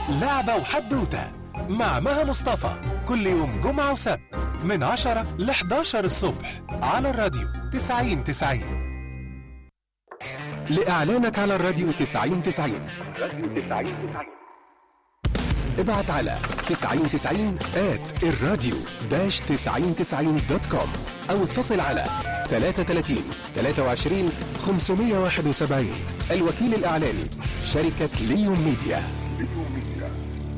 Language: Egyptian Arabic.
لعبة وحدوتة مع مها مصطفى كل يوم جمعة وسبت من 10 ل 11 الصبح على الراديو 90 90 لإعلانك على الراديو 90 90 ابعت على 9090 at الراديو داش 9090 دوت كوم او اتصل على 33 23 571 الوكيل الاعلاني شركة ليون ميديا